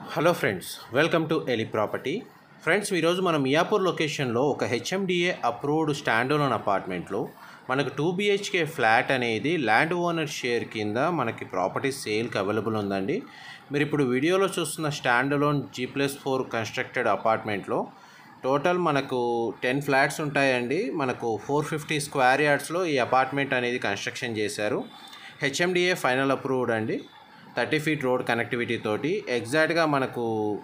hello friends welcome to Eli property friends ఈరోజు మనం మియాపూర్ లొకేషన్లో ఒక హెచ్ఎండిఏ అప్రూవ్డ్ స్టాండ్ లోన్ అపార్ట్మెంట్లో మనకు టూ బిహెచ్కే ఫ్లాట్ అనేది ల్యాండ్ ఓనర్ షేర్ కింద మనకి ప్రాపర్టీ సేల్కి అవైలబుల్ ఉందండి మీరు ఇప్పుడు వీడియోలో చూస్తున్న standalone G plus four constructed అపార్ట్మెంట్లో టోటల్ మనకు టెన్ ఫ్లాట్స్ ఉంటాయండి మనకు ఫోర్ ఫిఫ్టీ స్క్వేర్ యార్డ్స్లో ఈ అపార్ట్మెంట్ అనేది కన్స్ట్రక్షన్ చేశారు హెచ్ఎండిఏ ఫైనల్ అప్రూవ్డ్ అండి థర్టీ ఫీట్ రోడ్ కనెక్టివిటీ తోటి ఎగ్జాక్ట్గా మనకు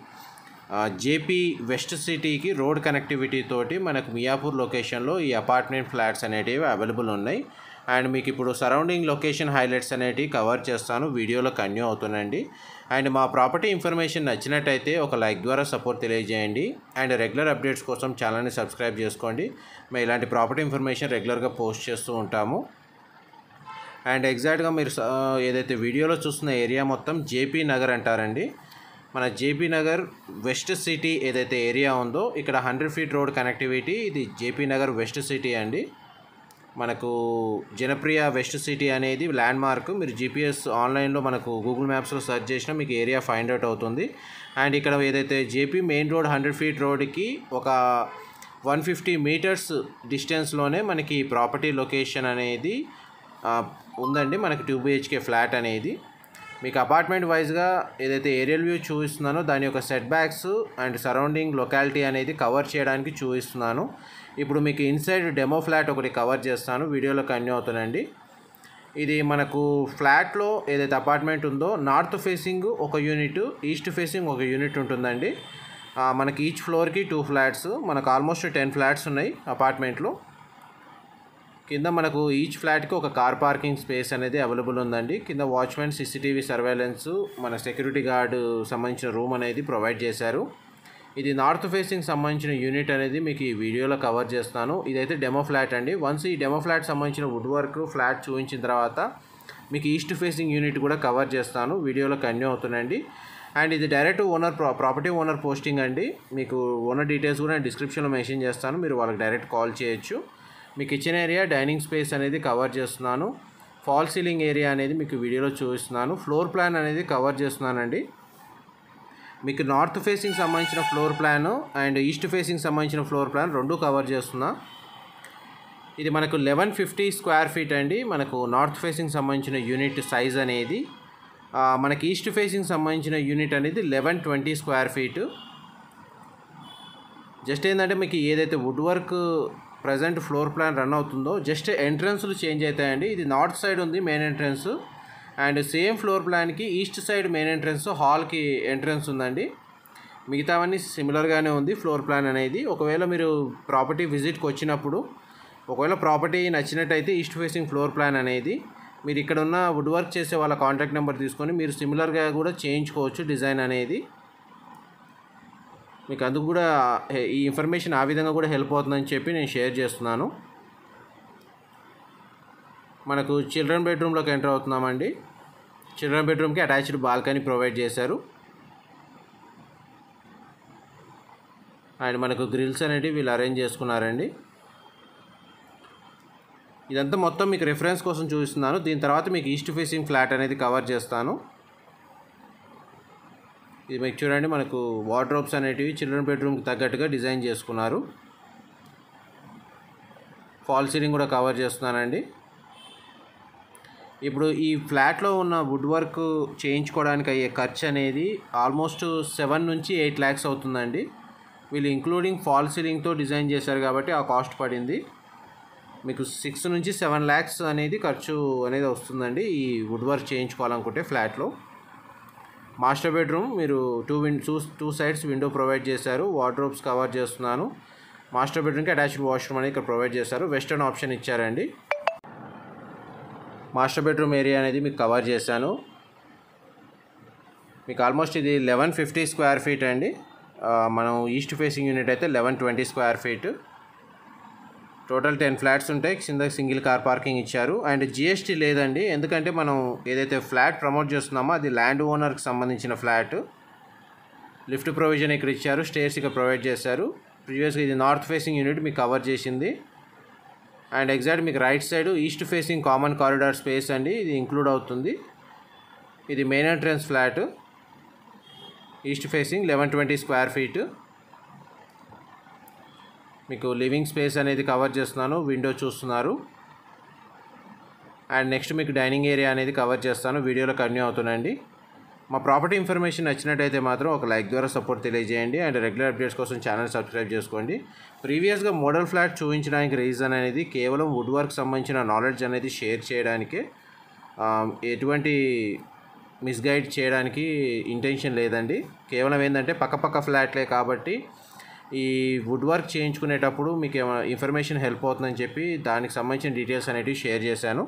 జేపీ వెస్ట్ సిటీకి రోడ్ కనెక్టివిటీ తోటి మనకు మియాపూర్ లొకేషన్లో ఈ అపార్ట్మెంట్ ఫ్లాట్స్ అనేటివి అవైలబుల్ ఉన్నాయి అండ్ మీకు ఇప్పుడు సరౌండింగ్ లొకేషన్ హైలైట్స్ అనేటివి కవర్ చేస్తాను వీడియోలో కన్యూ అవుతున్నాయండి అండ్ మా ప్రాపర్టీ ఇన్ఫర్మేషన్ నచ్చినట్టయితే ఒక లైక్ ద్వారా సపోర్ట్ తెలియజేయండి అండ్ రెగ్యులర్ అప్డేట్స్ కోసం ఛానల్ని సబ్స్క్రైబ్ చేసుకోండి మేము ఇలాంటి ప్రాపర్టీ ఇన్ఫర్మేషన్ రెగ్యులర్గా పోస్ట్ చేస్తూ ఉంటాము అండ్ ఎగ్జాక్ట్గా మీరు స- ఏదైతే వీడియోలో చూస్తున్న ఏరియా మొత్తం జేపీ నగర్ అంటారండి మన జేపీ నగర్ వెస్ట్ సిటీ ఏదైతే ఏరియా ఉందో ఇక్కడ హండ్రెడ్ ఫీట్ రోడ్ కనెక్టివిటీ ఇది జేపీ నగర్ వెస్ట్ సిటీ అండి మనకు జనప్రియ వెస్ట్ సిటీ అనేది ల్యాండ్ మార్క్ మీరు జీపీఎస్ ఆన్లైన్లో మనకు గూగుల్ మ్యాప్స్లో సెర్చ్ చేసినా మీకు ఏరియా ఫైండ్ అవుట్ అవుతుంది అండ్ ఇక్కడ ఏదైతే JP main road hundred feet రోడ్కి ఒక వన్ ఫిఫ్టీ మీటర్స్ డిస్టెన్స్లోనే మనకి ప్రాపర్టీ లొకేషన్ అనేది ఆ, ఉందండి మనకి టూ బిహెచ్కే ఫ్లాట్ అనేది మీకు అపార్ట్మెంట్ వైజ్గా ఏదైతే ఏరియల్ వ్యూ చూపిస్తున్నానో దాని యొక్క setbacks and surrounding locality అనేది కవర్ చేయడానికి చూపిస్తున్నాను ఇప్పుడు మీకు ఇన్సైడ్ డెమో ఫ్లాట్ ఒకటి కవర్ చేస్తాను వీడియోలో కన్యూ అవుతుందండి ఇది మనకు ఫ్లాట్లో ఏదైతే అపార్ట్మెంట్ ఉందో నార్త్ ఫేసింగ్ ఒక యూనిట్ ఈస్ట్ ఫేసింగ్ ఒక యూనిట్ ఉంటుందండి ఆ, మనకి ఈచ్ ఫ్లోర్కి టూ ఫ్లాట్స్ మనకు ఆల్మోస్ట్ టెన్ ఫ్లాట్స్ ఉన్నాయి అపార్ట్మెంట్లో కింద మనకు ఈచ్ ఫ్లాట్కి ఒక కార్ పార్కింగ్ స్పేస్ అనేది అవైలబుల్ ఉందండి కింద వాచ్మెన్ సీసీటీవీ సర్వేలెన్స్ మన సెక్యూరిటీ గార్డు సంబంధించిన రూమ్ అనేది ప్రొవైడ్ చేశారు ఇది నార్త్ ఫేసింగ్ సంబంధించిన యూనిట్ అనేది మీకు ఈ వీడియోలో కవర్ చేస్తాను ఇదైతే డెమో ఫ్లాట్ అండి వన్స్ ఈ డెమో ఫ్లాట్ సంబంధించిన వుడ్ వర్క్ ఫ్లాట్ చూపించిన తర్వాత మీకు ఈస్ట్ ఫేసింగ్ యూనిట్ కూడా కవర్ చేస్తాను వీడియోలో కన్యూ అవుతుందండి అండ్ ఇది డైరెక్ట్ ఓనర్ ప్రా ప్రాపర్టీ ఓనర్ పోస్టింగ్ అండి మీకు ఓనర్ డీటెయిల్స్ కూడా నేను డిస్క్రిప్షన్లో మెన్షన్ చేస్తాను మీరు వాళ్ళకి డైరెక్ట్ కాల్ చేయొచ్చు మీకు ఇచ్చిన ఏరియా డైనింగ్ స్పేస్ అనేది కవర్ చేస్తున్నాను ఫాల్ సీలింగ్ ఏరియా అనేది మీకు వీడియోలో చూపిస్తున్నాను ఫ్లోర్ ప్లాన్ అనేది కవర్ చేస్తున్నానండి మీకు నార్త్ ఫేసింగ్ సంబంధించిన floor plan and east facing సంబంధించిన ఫ్లోర్ ప్లాన్ రెండు కవర్ చేస్తున్నా ఇది మనకు లెవెన్ ఫిఫ్టీ స్క్వేర్ ఫీట్ అండి మనకు నార్త్ ఫేసింగ్ సంబంధించిన యూనిట్ సైజ్ అనేది ఆ, మనకి ఈస్ట్ ఫేసింగ్ సంబంధించిన యూనిట్ అనేది eleven twenty square feet just ఏంటంటే మీకు ఏదైతే wood work present floor plan run అవుతుందో జస్ట్ ఎంట్రన్స్లు చేంజ్ అవుతాయండి ఇది నార్త్ సైడ్ ఉంది main entrance and same floor ప్లాన్కి ఈస్ట్ సైడ్ మెయిన్ ఎంట్రన్స్ హాల్కి ఎంట్రన్స్ ఉందండి మిగతావన్నీ సిమిలర్గానే ఉంది ఫ్లోర్ ప్లాన్ అనేది ఒకవేళ మీరు ప్రాపర్టీ విజిట్కి వచ్చినప్పుడు ఒకవేళ ప్రాపర్టీ నచ్చినట్టయితే ఈస్ట్ ఫేసింగ్ ఫ్లోర్ ప్లాన్ అనేది మీరు ఇక్కడ ఉన్న వుడ్ వర్క్ చేసే వాళ్ళ కాంటాక్ట్ నెంబర్ తీసుకొని మీరు సిమిలర్గా కూడా చేయించుకోవచ్చు డిజైన్ అనేది మీకు అందుకు కూడా హె- ఈ ఇన్ఫర్మేషన్ ఆ విధంగా కూడా హెల్ప్ అవుతుందని చెప్పి నేను షేర్ చేస్తున్నాను మనకు చిల్డ్రన్ బెడ్రూమ్లోకి ఎంటర్ అవుతున్నామండి చిల్డ్రన్ బెడ్రూమ్కి అటాచ్డ్ బాల్కనీ ప్రొవైడ్ చేశారు అండ్ మనకు గ్రిల్స్ అనేటివి వీళ్ళు అరేంజ్ చేసుకున్నారండి ఇదంతా మొత్తం మీకు రెఫరెన్స్ కోసం చూపిస్తున్నాను దీని తర్వాత మీకు ఈస్ట్ ఫేసింగ్ ఫ్లాట్ అనేది కవర్ చేస్తాను ఇది మీకు చూడండి మనకు వార్డ్రోబ్స్ అనేటివి చిల్డ్రన్ బెడ్రూమ్కి తగ్గట్టుగా డిజైన్ చేసుకున్నారు ఫాల్ సీలింగ్ కూడా కవర్ చేస్తున్నానండి ఇప్పుడు ఈ ఫ్లాట్లో ఉన్న వుడ్ వర్క్ చేయించుకోవడానికి అయ్యే ఖర్చు అనేది ఆల్మోస్ట్ సెవెన్ నుంచి ఎయిట్ ల్యాక్స్ అవుతుందండి వీళ్ళు ఇంక్లూడింగ్ ఫాల్ సీలింగ్తో డిజైన్ చేశారు కాబట్టి ఆ కాస్ట్ పడింది మీకు సిక్స్ నుంచి సెవెన్ ల్యాక్స్ అనేది ఖర్చు అనేది వస్తుందండి ఈ వుడ్ వర్క్ చేయించుకోవాలనుకుంటే ఫ్లాట్లో మాస్టర్ బెడ్రూమ్ మీరు two win two two sides window provide చేశారు వార్డ్రోబ్స్ కవర్ చేస్తున్నాను మాస్టర్ బెడ్రూమ్కి అటాచ్డ్ వాష్రూమ్ అనేది ఇక్కడ ప్రొవైడ్ చేశారు వెస్టర్న్ ఆప్షన్ ఇచ్చారండి మాస్టర్ బెడ్రూమ్ ఏరియా అనేది మీకు కవర్ చేశాను మీకు ఆల్మోస్ట్ ఇది లెవెన్ ఫిఫ్టీ స్క్వేర్ ఫీట్ అండి ఆ, మనం ఈస్ట్ ఫేసింగ్ యూనిట్ అయితే eleven twenty square feet total ten flats ఉంటాయి కింద సింగిల్ కార్ పార్కింగ్ ఇచ్చారు అండ్ జిఎస్టీ లేదండి ఎందుకంటే మనం ఏదైతే ఫ్లాట్ ప్రమోట్ చేస్తున్నామో అది ల్యాండ్ ఓనర్కి సంబంధించిన ఫ్లాట్ లిఫ్ట్ ప్రొవిజన్ ఇక్కడ ఇచ్చారు స్టేర్స్ ఇక్కడ ప్రొవైడ్ చేశారు ప్రీవియస్గా ఇది నార్త్ ఫేసింగ్ యూనిట్ మీకు కవర్ చేసింది అండ్ ఎగ్జాక్ట్ మీకు right side east facing common corridor space అండి ఇది ఇంక్లూడ్ అవుతుంది ఇది main entrance flat east facing eleven twenty square feet మీకు లివింగ్ స్పేస్ అనేది కవర్ చేస్తున్నాను విండో చూస్తున్నారు అండ్ నెక్స్ట్ మీకు డైనింగ్ ఏరియా అనేది కవర్ చేస్తాను వీడియోలో కంటిన్యూ అవుతుందండి మా ప్రాపర్టీ ఇన్ఫర్మేషన్ నచ్చినట్టయితే మాత్రం ఒక లైక్ ద్వారా సపోర్ట్ తెలియజేయండి అండ్ రెగ్యులర్ అప్డేట్స్ కోసం ఛానల్ సబ్స్క్రైబ్ చేసుకోండి ప్రీవియస్గా మోడల్ ఫ్లాట్ చూపించడానికి రీజన్ అనేది కేవలం వుడ్ వర్క్ సంబంధించిన నాలెడ్జ్ అనేది షేర్ చేయడానికే ఆ, ఎటువంటి మిస్గైడ్ చేయడానికి ఇంటెన్షన్ లేదండి కేవలం ఏంటంటే పక్కపక్క ఫ్లాట్లే కాబట్టి ఈ వుడ్ వర్క్ చేయించుకునేటప్పుడు మీకు ఏమైనా ఇన్ఫర్మేషన్ హెల్ప్ అవుతుందని చెప్పి దానికి సంబంధించిన డీటెయిల్స్ అనేటివి షేర్ చేశాను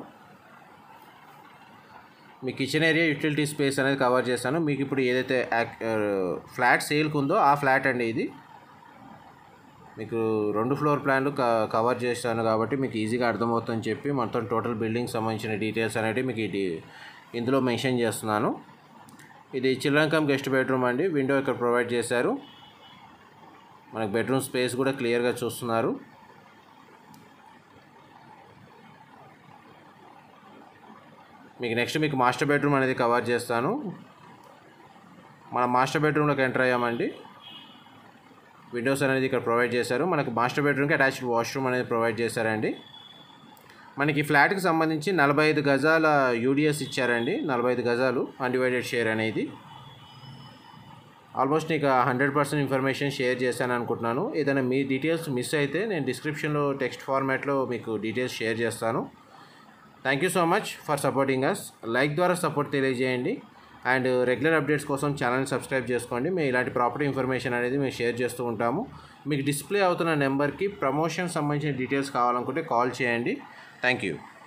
మీ కిచెన్ ఏరియా యూటిలిటీ స్పేస్ అనేది కవర్ చేస్తాను మీకు ఇప్పుడు ఏదైతే యాక్- ఆ, ఫ్లాట్ సేల్కి ఉందో ఆ ఫ్లాట్ అండి ఇది మీకు రెండు ఫ్లోర్ ప్లాన్లు క కవర్ చేస్తాను కాబట్టి మీకు ఈజీగా అర్థమవుతుందని చెప్పి మొత్తం టోటల్ బిల్డింగ్ సంబంధించిన డీటెయిల్స్ అనేవి మీకు ఇది ఇందులో మెన్షన్ చేస్తున్నాను ఇది చిల్డ్రన్ కమ్ గెస్ట్ బెడ్రూమ్ అండి విండో ఇక్కడ ప్రొవైడ్ చేశారు మనకు బెడ్రూమ్ స్పేస్ కూడా క్లియర్గా చూస్తున్నారు మీకు నెక్స్ట్ మీకు మాస్టర్ బెడ్రూమ్ అనేది కవర్ చేస్తాను మన మాస్టర్ బెడ్రూమ్లోకి ఎంటర్ అయ్యామండి విండోస్ అనేది ఇక్కడ ప్రొవైడ్ చేశారు మనకు మాస్టర్ బెడ్రూమ్కి అటాచ్డ్ వాష్రూమ్ అనేది ప్రొవైడ్ చేశారండి మనకి ఈ ఫ్లాట్కి సంబంధించి నలభై ఐదు గజాల యూడిఎస్ ఇచ్చారండి నలభై ఐదు గజాలు అన్డివైడెడ్ షేర్ అనేది ఆల్మోస్ట్ నీకు హండ్రెడ్ పర్సెంట్ ఇన్ఫర్మేషన్ షేర్ చేశాను అనుకుంటున్నాను ఏదైనా మీ డీటెయిల్స్ మిస్ అయితే నేను డిస్క్రిప్షన్లో టెక్స్ట్ ఫార్మాట్లో మీకు డీటెయిల్స్ షేర్ చేస్తాను thank you so much for supporting us like ద్వారా సపోర్ట్ తెలియజేయండి అండ్ రెగ్యులర్ అప్డేట్స్ కోసం ఛానల్ సబ్స్క్రైబ్ చేసుకోండి మేము ఇలాంటి ప్రాపర్టీ ఇన్ఫర్మేషన్ అనేది మేము షేర్ చేస్తూ ఉంటాము మీకు డిస్ప్లే అవుతున్న నెంబర్కి ప్రమోషన్ సంబంధించిన డీటెయిల్స్ కావాలనుకుంటే కాల్ చేయండి థ్యాంక్ యూ